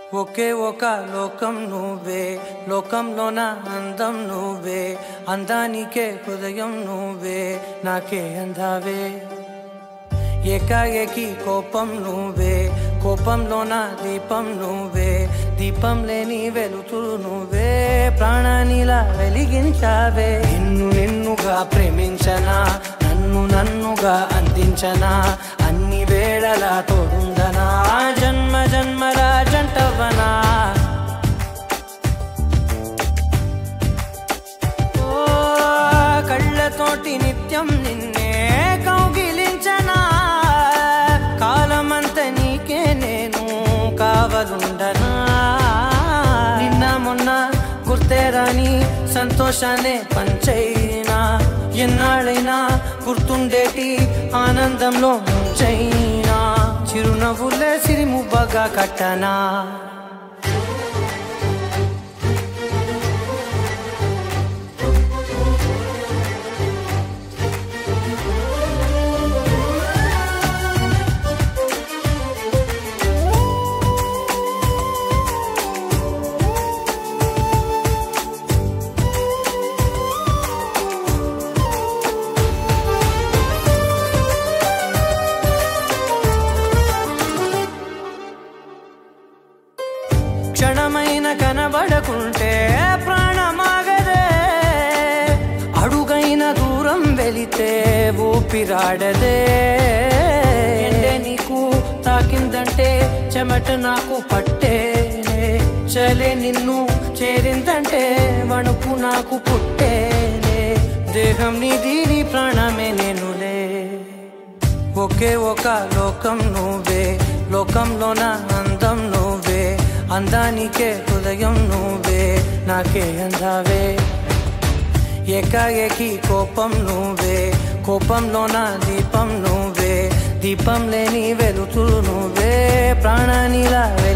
ఒకే ఒక లోకం నువ్వే లోకంలోన అందం నువ్వే అందానికే హృదయం నువ్వే నాకే అందావే ఏకాఏకి కోపం నువ్వే కోపంలోన దీపం నువ్వే దీపం లేని వెలుతురు నువ్వే ప్రాణానిలా వెలిగించావే నిన్ను నిన్నుగా ప్రేమించనా నన్ను నన్నుగా అందించనా అన్ని వేళలా తోడుందనా జన్మ జన్మల జంటవనా ఓ కళ్ళతోటి నిత్యం నిన్నే కౌగిలించనా కాలమంత నీకే నేను కావలుండనా నిన్న మొన్న గుర్తే రాని సంతోషాన్ని పంచైనా ఎన్నాళ్ళైనా గుర్తుండేటి ఆనందంలో ముంచైనా చిరునవ్వులే సిరిముబ్బగా కట్టనా క్షణమైన కనబడకుంటే ప్రాణమాగదే అడుగైన దూరం వెళితే ఊపిరాడదే ఎండే నీకు తాకిందంటే చెమట నాకు పట్టేనే చలే నిన్ను చేరిందంటే వణుకు నాకు పుట్టేనే దేహం నీది నీ ప్రాణమే నేనులే ఒకే ఒక లోకం నువ్వే లోకంలోన అందం నువ్వే అందానికే హృదయం నువ్వే నాకే అందావే ఏకాఏకి కోపం నువ్వే కోపంలోన దీపం నువ్వే దీపం లేని వెలుతురు నువ్వే ప్రాణానిలా